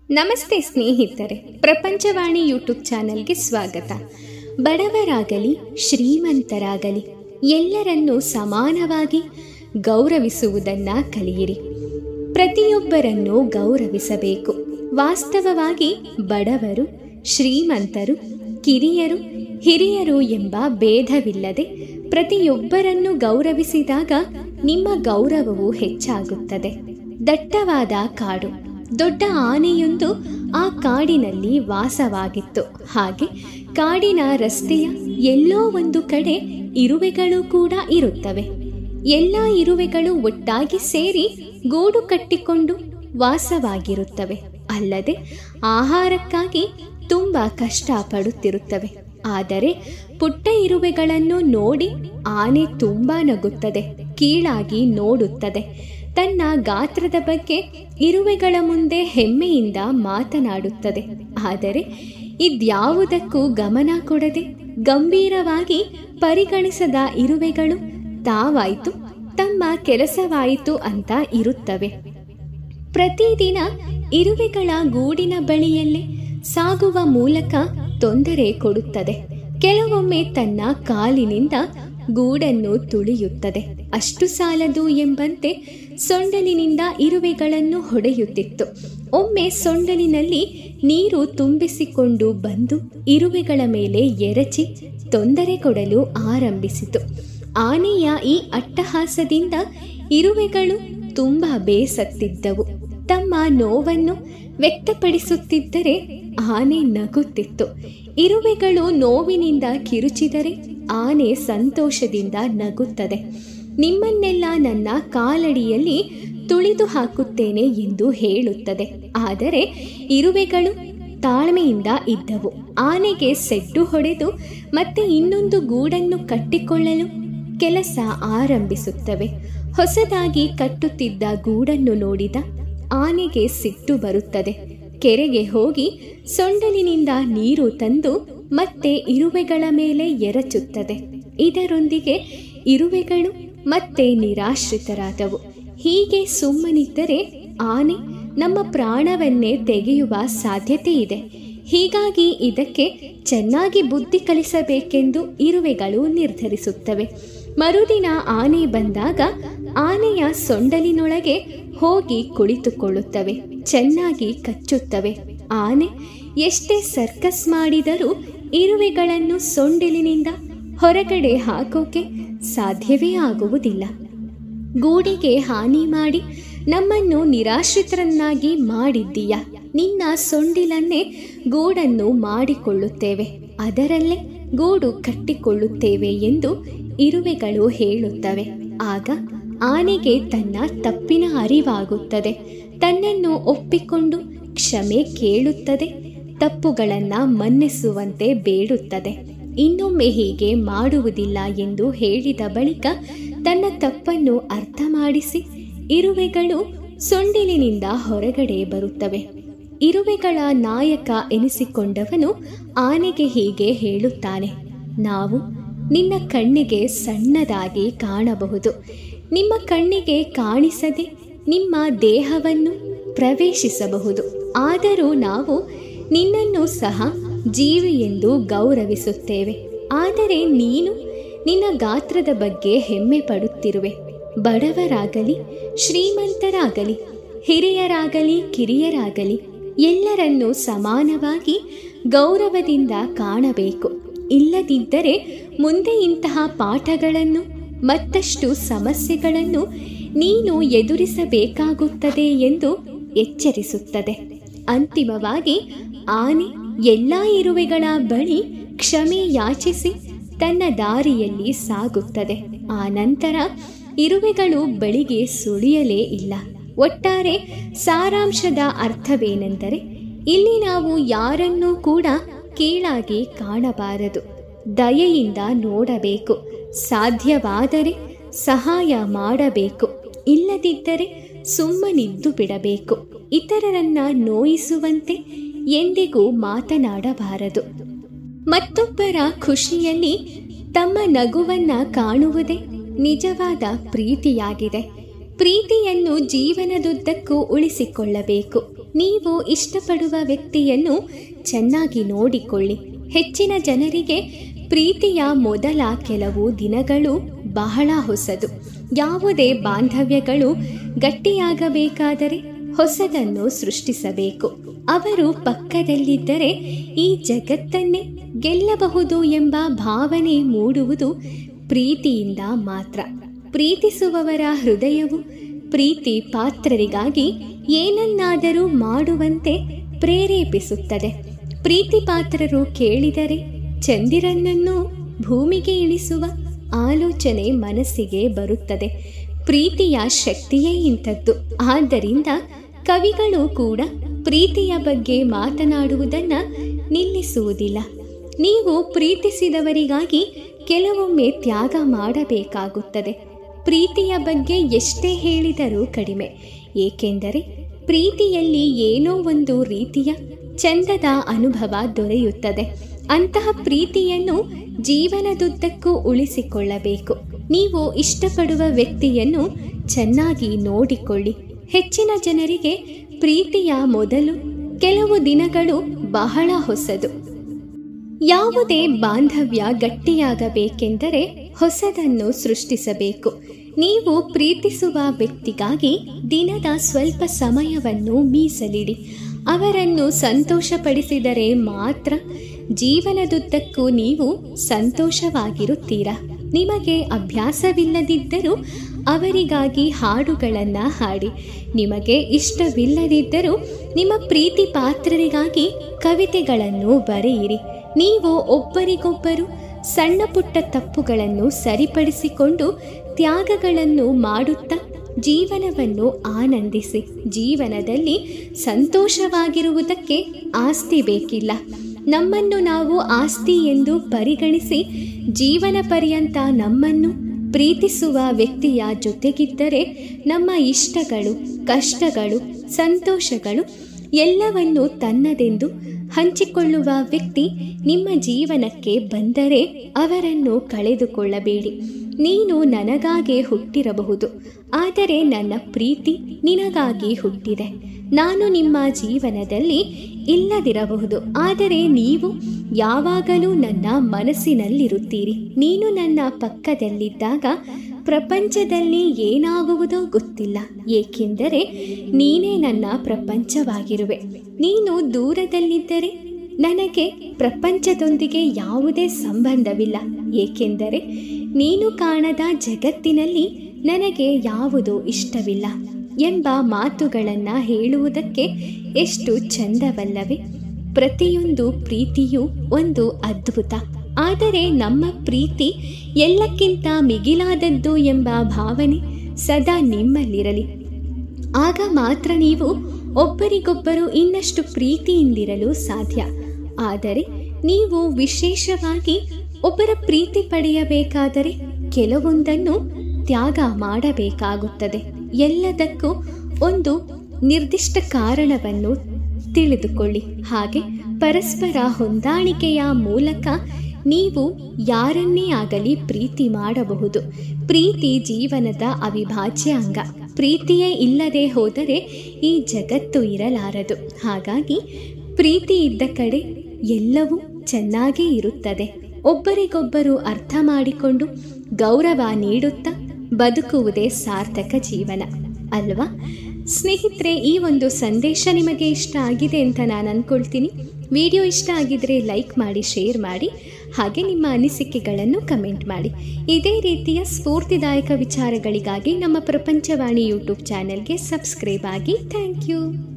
ನಮಸ್ತೆ ಸ್ನೇಹಿತರೆ ಪ್ರಪಂಚವಾಣಿ ಯೂಟ್ಯೂಬ್ ಚಾನೆಲ್ಗೆ ಸ್ವಾಗತ ಬಡವರಾಗಲಿ ಶ್ರೀಮಂತರಾಗಲಿ ಎಲ್ಲರನ್ನೂ ಸಮಾನವಾಗಿ ಗೌರವಿಸುವುದನ್ನ ಕಲಿಯಿರಿ ಪ್ರತಿಯೊಬ್ಬರನ್ನು ಗೌರವಿಸಬೇಕು ವಾಸ್ತವವಾಗಿ ಬಡವರು ಶ್ರೀಮಂತರು ಕಿರಿಯರು ಹಿರಿಯರು ಎಂಬ ಭೇದವಿಲ್ಲದೆ ಪ್ರತಿಯೊಬ್ಬರನ್ನು ಗೌರವಿಸಿದಾಗ ನಿಮ್ಮ ಗೌರವವು ಹೆಚ್ಚಾಗುತ್ತದೆ ದಟ್ಟವಾದ ಕಾಡು ದೊಡ್ಡ ಆನೆಯೊಂದು ಆ ಕಾಡಿನಲ್ಲಿ ವಾಸವಾಗಿತ್ತು ಹಾಗೆ ಕಾಡಿನ ರಸ್ತೆಯ ಎಲ್ಲೋ ಒಂದು ಕಡೆ ಇರುವೆಗಳು ಕೂಡ ಇರುತ್ತವೆ ಎಲ್ಲ ಇರುವೆಗಳು ಒಟ್ಟಾಗಿ ಸೇರಿ ಗೂಡು ಕಟ್ಟಿಕೊಂಡು ವಾಸವಾಗಿರುತ್ತವೆ ಅಲ್ಲದೆ ಆಹಾರಕ್ಕಾಗಿ ತುಂಬ ಕಷ್ಟಪಡುತ್ತಿರುತ್ತವೆ ಆದರೆ ಪುಟ್ಟ ಇರುವೆಗಳನ್ನು ನೋಡಿ ಆನೆ ತುಂಬ ನಗುತ್ತದೆ ಕೀಳಾಗಿ ನೋಡುತ್ತದೆ ತನ್ನ ಗಾತ್ರದ ಬಗ್ಗೆ ಇರುವೆಗಳ ಮುಂದೆ ಹೆಮ್ಮೆಯಿಂದ ಮಾತನಾಡುತ್ತದೆ ಆದರೆ ಇದ್ಯಾವುದಕ್ಕೂ ಗಮನ ಕೊಡದೆ ಗಂಭೀರವಾಗಿ ಪರಿಗಣಿಸದ ಇರುವೆಗಳು ತಾವಾಯಿತು ತಮ್ಮ ಕೆಲಸವಾಯಿತು ಅಂತ ಇರುತ್ತವೆ ಪ್ರತಿದಿನ ಇರುವೆಗಳ ಗೂಡಿನ ಬಳಿಯಲ್ಲೇ ಸಾಗುವ ಮೂಲಕ ತೊಂದರೆ ಕೊಡುತ್ತದೆ ಕೆಲವೊಮ್ಮೆ ತನ್ನ ಕಾಲಿನಿಂದ ಗೂಡನ್ನು ತುಳಿಯುತ್ತದೆ ಅಷ್ಟು ಸಾಲದು ಎಂಬಂತೆ ಸೊಂಡಲಿನಿಂದ ಇರುವೆಗಳನ್ನು ಹೊಡೆಯುತ್ತಿತ್ತು ಒಮ್ಮೆ ಸೊಂಡಲಿನಲ್ಲಿ ನೀರು ತುಂಬಿಸಿಕೊಂಡು ಬಂದು ಇರುವೆಗಳ ಮೇಲೆ ಎರಚಿ ತೊಂದರೆ ಕೊಡಲು ಆರಂಭಿಸಿತು ಆನೆಯ ಈ ಅಟ್ಟಹಾಸದಿಂದ ಇರುವೆಗಳು ತುಂಬ ಬೇಸತ್ತಿದ್ದವು ತಮ್ಮ ನೋವನ್ನು ವ್ಯಕ್ತಪಡಿಸುತ್ತಿದ್ದರೆ ಆನೆ ನಗುತ್ತಿತ್ತು ಇರುವೆಗಳು ನೋವಿನಿಂದ ಕಿರುಚಿದರೆ ಆನೆ ಸಂತೋಷದಿಂದ ನಗುತ್ತದೆ ನಿಮ್ಮನ್ನೆಲ್ಲ ನನ್ನ ಕಾಲಡಿಯಲ್ಲಿ ತುಳಿದು ಹಾಕುತ್ತೇನೆ ಎಂದು ಹೇಳುತ್ತದೆ ಆದರೆ ಇರುವೆಗಳು ತಾಳ್ಮೆಯಿಂದ ಇದ್ದವು ಆನೆಗೆ ಸೆಡ್ಡು ಹೊಡೆದು ಮತ್ತೆ ಇನ್ನೊಂದು ಗೂಡನ್ನು ಕಟ್ಟಿಕೊಳ್ಳಲು ಕೆಲಸ ಆರಂಭಿಸುತ್ತವೆ ಹೊಸದಾಗಿ ಕಟ್ಟುತ್ತಿದ್ದ ಗೂಡನ್ನು ನೋಡಿದ ಆನೆಗೆ ಸಿಟ್ಟು ಬರುತ್ತದೆ ಕೆರೆಗೆ ಹೋಗಿ ಸೊಂಡಲಿನಿಂದ ನೀರು ತಂದು ಮತ್ತೆ ಇರುವೆಗಳ ಮೇಲೆ ಎರಚುತ್ತದೆ ಇದರೊಂದಿಗೆ ಇರುವೆಗಳು ಮತ್ತೆ ನಿರಾಶ್ರಿತರಾದವು ಹೀಗೆ ಸುಮ್ಮನಿದ್ದರೆ ಆನೆ ನಮ್ಮ ಪ್ರಾಣವನ್ನೇ ತೆಗೆಯುವ ಸಾಧ್ಯತೆ ಇದೆ ಹೀಗಾಗಿ ಇದಕ್ಕೆ ಚೆನ್ನಾಗಿ ಬುದ್ಧಿ ಕಲಿಸಬೇಕೆಂದು ಇರುವೆಗಳು ನಿರ್ಧರಿಸುತ್ತವೆ ಮರುದಿನ ಆನೆ ಬಂದಾಗ ಆನೆಯ ಸೊಂಡಲಿನೊಳಗೆ ಹೋಗಿ ಕುಳಿತುಕೊಳ್ಳುತ್ತವೆ ಚೆನ್ನಾಗಿ ಕಚ್ಚುತ್ತವೆ ಆನೆ ಎಷ್ಟೇ ಸರ್ಕಸ್ ಮಾಡಿದರೂ ಇರುವೆಗಳನ್ನು ಸೊಂಡಿಲಿನಿಂದ ಹೊರಗಡೆ ಹಾಕೋಕೆ ಸಾಧ್ಯವೇ ಆಗುವುದಿಲ್ಲ ಗೂಡಿಗೆ ಹಾನಿ ಮಾಡಿ ನಮ್ಮನ್ನು ನಿರಾಶ್ರಿತರನ್ನಾಗಿ ಮಾಡಿದ್ದೀಯ ನಿನ್ನ ಸೊಂಡಿಲನ್ನೇ ಗೂಡನ್ನು ಮಾಡಿಕೊಳ್ಳುತ್ತೇವೆ ಅದರಲ್ಲೇ ಗೂಡು ಕಟ್ಟಿಕೊಳ್ಳುತ್ತೇವೆ ಎಂದು ಇರುವೆಗಳು ಹೇಳುತ್ತವೆ ಆಗ ಆನೆಗೆ ತನ್ನ ತಪ್ಪಿನ ಅರಿವಾಗುತ್ತದೆ ತನ್ನನ್ನು ಒಪ್ಪಿಕೊಂಡು ಕ್ಷಮೆ ಕೇಳುತ್ತದೆ ತಪ್ಪುಗಳನ್ನು ಮನ್ನಿಸುವಂತೆ ಬೇಡುತ್ತದೆ ಇನ್ನೊಮ್ಮೆ ಹೀಗೆ ಮಾಡುವುದಿಲ್ಲ ಎಂದು ಹೇಳಿದ ಬಳಿಕ ತನ್ನ ತಪ್ಪನ್ನು ಅರ್ಥ ಮಾಡಿಸಿ ಇರುವೆಗಳು ಸೊಂಡಿಲಿನಿಂದ ಹೊರಗಡೆ ಬರುತ್ತವೆ ಇರುವೆಗಳ ನಾಯಕ ಎನಿಸಿಕೊಂಡವನು ಆನೆಗೆ ಹೀಗೆ ಹೇಳುತ್ತಾನೆ ನಾವು ನಿನ್ನ ಕಣ್ಣಿಗೆ ಸಣ್ಣದಾಗಿ ಕಾಣಬಹುದು ನಿಮ್ಮ ಕಣ್ಣಿಗೆ ಕಾಣಿಸದೆ ನಿಮ್ಮ ದೇಹವನ್ನು ಪ್ರವೇಶಿಸಬಹುದು ಆದರೂ ನಾವು ನಿನ್ನನ್ನು ಸಹ ಜೀವಿ ಎಂದು ಗೌರವಿಸುತ್ತೇವೆ ಆದರೆ ನೀನು ನಿನ್ನ ಗಾತ್ರದ ಬಗ್ಗೆ ಹೆಮ್ಮೆ ಪಡುತ್ತಿರುವೆ ಬಡವರಾಗಲಿ ಶ್ರೀಮಂತರಾಗಲಿ ಹಿರಿಯರಾಗಲಿ ಕಿರಿಯರಾಗಲಿ ಎಲ್ಲರನ್ನೂ ಸಮಾನವಾಗಿ ಗೌರವದಿಂದ ಕಾಣಬೇಕು ಇಲ್ಲದಿದ್ದರೆ ಮುಂದೆ ಇಂತಹ ಪಾಠಗಳನ್ನು ಮತ್ತಷ್ಟು ಸಮಸ್ಯೆಗಳನ್ನು ನೀನು ಎದುರಿಸಬೇಕಾಗುತ್ತದೆ ಎಂದು ಎಚ್ಚರಿಸುತ್ತದೆ ಅಂತಿಮವಾಗಿ ಆನೆ ಎಲ್ಲ ಇರುವೆಗಳ ಬಳಿ ಕ್ಷಮೆ ಯಾಚಿಸಿ ತನ್ನ ದಾರಿಯಲ್ಲಿ ಸಾಗುತ್ತದೆ ಆ ನಂತರ ಇರುವೆಗಳು ಬಳಿಗೆ ಸುಳಿಯಲೇ ಇಲ್ಲ ಒಟ್ಟಾರೆ ಸಾರಾಂಶದ ಅರ್ಥವೇನೆಂದರೆ ಇಲ್ಲಿ ನಾವು ಯಾರನ್ನೂ ಕೂಡ ಕೀಳಾಗಿ ಕಾಣಬಾರದು ದಯೆಯಿಂದ ನೋಡಬೇಕು ಸಾಧ್ಯವಾದರೆ ಸಹಾಯ ಮಾಡಬೇಕು ಇಲ್ಲದಿದ್ದರೆ ಸುಮ್ಮನಿದ್ದು ಬಿಡಬೇಕು ಇತರರನ್ನ ನೋಯಿಸುವಂತೆ ಎಂದಿಗೂ ಮಾತನಾಡಬಾರದು ಮತ್ತೊಬ್ಬರ ಖುಷಿಯಲ್ಲಿ ತಮ್ಮ ನಗುವನ್ನ ಕಾಣುವುದೇ ನಿಜವಾದ ಪ್ರೀತಿಯಾಗಿದೆ ಪ್ರೀತಿಯನ್ನು ಜೀವನದುದ್ದಕ್ಕೂ ಉಳಿಸಿಕೊಳ್ಳಬೇಕು ನೀವು ಇಷ್ಟಪಡುವ ವ್ಯಕ್ತಿಯನ್ನು ಚೆನ್ನಾಗಿ ನೋಡಿಕೊಳ್ಳಿ ಹೆಚ್ಚಿನ ಜನರಿಗೆ ಪ್ರೀತಿಯ ಮೊದಲ ಕೆಲವು ದಿನಗಳು ಬಹಳ ಹೊಸದು ಯಾವುದೇ ಬಾಂಧವ್ಯಗಳು ಗಟ್ಟಿಯಾಗಬೇಕಾದರೆ ಹೊಸದನ್ನು ಸೃಷ್ಟಿಸಬೇಕು ಅವರು ಪಕ್ಕದಲ್ಲಿದ್ದರೆ ಈ ಜಗತ್ತನ್ನೇ ಗೆಲ್ಲಬಹುದು ಎಂಬ ಭಾವನೆ ಮೂಡುವುದು ಪ್ರೀತಿಯಿಂದ ಮಾತ್ರ ಪ್ರೀತಿಸುವವರ ಹೃದಯವು ಪ್ರೀತಿ ಪಾತ್ರರಿಗಾಗಿ ಏನನ್ನಾದರೂ ಮಾಡುವಂತೆ ಪ್ರೇರೇಪಿಸುತ್ತದೆ ಪ್ರೀತಿ ಪಾತ್ರರು ಕೇಳಿದರೆ ಚಂದಿರನನ್ನು ಭೂಮಿಗೆ ಇಳಿಸುವ ಆಲೋಚನೆ ಮನಸ್ಸಿಗೆ ಬರುತ್ತದೆ ಪ್ರೀತಿಯ ಶಕ್ತಿಯೇ ಇಂಥದ್ದು ಆದ್ದರಿಂದ ಕವಿಗಳು ಕೂಡ ಪ್ರೀತಿಯ ಬಗ್ಗೆ ಮಾತನಾಡುವುದನ್ನು ನಿಲ್ಲಿಸುವುದಿಲ್ಲ ನೀವು ಪ್ರೀತಿಸಿದವರಿಗಾಗಿ ಕೆಲವೊಮ್ಮೆ ತ್ಯಾಗ ಮಾಡಬೇಕಾಗುತ್ತದೆ ಪ್ರೀತಿಯ ಬಗ್ಗೆ ಎಷ್ಟೇ ಹೇಳಿದರೂ ಕಡಿಮೆ ಏಕೆಂದರೆ ಪ್ರೀತಿಯಲ್ಲಿ ಏನೋ ಒಂದು ರೀತಿಯ ಚಂದದ ಅನುಭವ ದೊರೆಯುತ್ತದೆ ಅಂತಹ ಪ್ರೀತಿಯನ್ನು ಜೀವನದುದ್ದಕ್ಕೂ ಉಳಿಸಿಕೊಳ್ಳಬೇಕು ನೀವು ಇಷ್ಟಪಡುವ ವ್ಯಕ್ತಿಯನ್ನು ಚೆನ್ನಾಗಿ ನೋಡಿಕೊಳ್ಳಿ ಹೆಚ್ಚಿನ ಜನರಿಗೆ ಪ್ರೀತಿಯ ಮೊದಲು ಕೆಲವು ದಿನಗಳು ಬಹಳ ಹೊಸದು ಯಾವುದೇ ಬಾಂಧವ್ಯ ಗಟ್ಟಿಯಾಗಬೇಕೆಂದರೆ ಹೊಸದನ್ನು ಸೃಷ್ಟಿಸಬೇಕು ನೀವು ಪ್ರೀತಿಸುವ ವ್ಯಕ್ತಿಗಾಗಿ ದಿನದ ಸ್ವಲ್ಪ ಸಮಯವನ್ನು ಮೀಸಲಿಡಿ ಅವರನ್ನು ಸಂತೋಷಪಡಿಸಿದರೆ ಮಾತ್ರ ಜೀವನದುದ್ದಕ್ಕೂ ನೀವು ಸಂತೋಷವಾಗಿರುತ್ತೀರಾ ನಿಮಗೆ ಅಭ್ಯಾಸವಿಲ್ಲದಿದ್ದರೂ ಅವರಿಗಾಗಿ ಹಾಡುಗಳನ್ನು ಹಾಡಿ ನಿಮಗೆ ಇಷ್ಟವಿಲ್ಲದಿದ್ದರೂ ನಿಮ್ಮ ಪ್ರೀತಿ ಪಾತ್ರರಿಗಾಗಿ ಕವಿತೆಗಳನ್ನು ಬರೆಯಿರಿ ನೀವು ಒಬ್ಬರಿಗೊಬ್ಬರು ಸಣ್ಣ ಪುಟ್ಟ ತಪ್ಪುಗಳನ್ನು ಸರಿಪಡಿಸಿಕೊಂಡು ತ್ಯಾಗಗಳನ್ನು ಮಾಡುತ್ತಾ ಜೀವನವನ್ನು ಆನಂದಿಸಿ ಜೀವನದಲ್ಲಿ ಸಂತೋಷವಾಗಿರುವುದಕ್ಕೆ ಆಸ್ತಿ ಬೇಕಿಲ್ಲ ನಮ್ಮನ್ನು ನಾವು ಆಸ್ತಿ ಎಂದು ಪರಿಗಣಿಸಿ ಜೀವನ ಪರ್ಯಂತ ನಮ್ಮನ್ನು ಪ್ರೀತಿಸುವ ವ್ಯಕ್ತಿಯ ಜೊತೆಗಿದ್ದರೆ ನಮ್ಮ ಇಷ್ಟಗಳು ಕಷ್ಟಗಳು ಸಂತೋಷಗಳು ಎಲ್ಲವನ್ನು ತನ್ನದೆಂದು ಹಂಚಿಕೊಳ್ಳುವ ವ್ಯಕ್ತಿ ನಿಮ್ಮ ಜೀವನಕ್ಕೆ ಬಂದರೆ ಅವರನ್ನು ಕಳೆದುಕೊಳ್ಳಬೇಡಿ ನೀನು ನನಗಾಗೆ ಹುಟ್ಟಿರಬಹುದು ಆದರೆ ನನ್ನ ಪ್ರೀತಿ ನಿನಗಾಗಿ ಹುಟ್ಟಿದೆ ನಾನು ನಿಮ್ಮ ಜೀವನದಲ್ಲಿ ಇಲ್ಲದಿರಬಹುದು ಆದರೆ ನೀವು ಯಾವಾಗಲೂ ನನ್ನ ಮನಸ್ಸಿನಲ್ಲಿರುತ್ತೀರಿ ನೀನು ನನ್ನ ಪಕ್ಕದಲ್ಲಿದ್ದಾಗ ಪ್ರಪಂಚದಲ್ಲಿ ಏನಾಗುವುದೋ ಗೊತ್ತಿಲ್ಲ ಏಕೆಂದರೆ ನೀನೇ ನನ್ನ ಪ್ರಪಂಚವಾಗಿರುವೆ ನೀನು ದೂರದಲ್ಲಿದ್ದರೆ ನನಗೆ ಪ್ರಪಂಚದೊಂದಿಗೆ ಯಾವುದೇ ಸಂಬಂಧವಿಲ್ಲ ಏಕೆಂದರೆ ನೀನು ಕಾಣದ ಜಗತ್ತಿನಲ್ಲಿ ನನಗೆ ಯಾವುದೂ ಇಷ್ಟವಿಲ್ಲ ಎಂಬ ಮಾತುಗಳನ್ನು ಹೇಳುವುದಕ್ಕೆ ಎಷ್ಟು ಚಂದವಲ್ಲವೇ ಪ್ರತಿಯೊಂದು ಪ್ರೀತಿಯೂ ಒಂದು ಅದ್ಭುತ ಆದರೆ ನಮ್ಮ ಪ್ರೀತಿ ಎಲ್ಲಕ್ಕಿಂತ ಮಿಗಿಲಾದದ್ದು ಎಂಬ ಭಾವನೆ ಸದಾ ನಿಮ್ಮಲ್ಲಿರಲಿ ಆಗ ಮಾತ್ರ ನೀವು ಒಬ್ಬರಿಗೊಬ್ಬರು ಇನ್ನಷ್ಟು ಪ್ರೀತಿಯಿಂದಿರಲು ಸಾಧ್ಯ ಆದರೆ ನೀವು ವಿಶೇಷವಾಗಿ ಒಬ್ಬರ ಪ್ರೀತಿ ಪಡೆಯಬೇಕಾದರೆ ಕೆಲವೊಂದನ್ನು ತ್ಯಾಗ ಮಾಡಬೇಕಾಗುತ್ತದೆ ಎಲ್ಲದಕ್ಕೂ ಒಂದು ನಿರ್ದಿಷ್ಟ ಕಾರಣವನ್ನು ತಿಳಿದುಕೊಳ್ಳಿ ಹಾಗೆ ಪರಸ್ಪರ ಹೊಂದಾಣಿಕೆಯ ಮೂಲಕ ನೀವು ಯಾರನ್ನೇ ಆಗಲಿ ಪ್ರೀತಿ ಮಾಡಬಹುದು ಪ್ರೀತಿ ಜೀವನದ ಅವಿಭಾಜ್ಯ ಅಂಗ ಪ್ರೀತಿಯೇ ಇಲ್ಲದೆ ಹೋದರೆ ಈ ಜಗತ್ತು ಇರಲಾರದು ಹಾಗಾಗಿ ಪ್ರೀತಿ ಇದ್ದ ಕಡೆ ಎಲ್ಲವೂ ಚೆನ್ನಾಗೇ ಇರುತ್ತದೆ ಒಬ್ಬರಿಗೊಬ್ಬರು ಅರ್ಥ ಮಾಡಿಕೊಂಡು ಗೌರವ ನೀಡುತ್ತಾ ಬದುಕುವುದೇ ಸಾರ್ಥಕ ಜೀವನ ಅಲ್ವಾ ಸ್ನೇಹಿತರೆ ಈ ಒಂದು ಸಂದೇಶ ನಿಮಗೆ ಇಷ್ಟ ಆಗಿದೆ ಅಂತ ನಾನು ಅಂದ್ಕೊಳ್ತೀನಿ ವಿಡಿಯೋ ಇಷ್ಟ ಆಗಿದ್ರೆ ಲೈಕ್ ಮಾಡಿ ಶೇರ್ ಮಾಡಿ ಹಾಗೆ ನಿಮ್ಮ ಅನಿಸಿಕೆಗಳನ್ನು ಕಮೆಂಟ್ ಮಾಡಿ ಇದೇ ರೀತಿಯ ಸ್ಫೂರ್ತಿದಾಯಕ ವಿಚಾರಗಳಿಗಾಗಿ ನಮ್ಮ ಪ್ರಪಂಚವಾಣಿ ಯೂಟ್ಯೂಬ್ ಚಾನೆಲ್ಗೆ ಸಬ್ಸ್ಕ್ರೈಬ್ ಆಗಿ ಥ್ಯಾಂಕ್ ಯು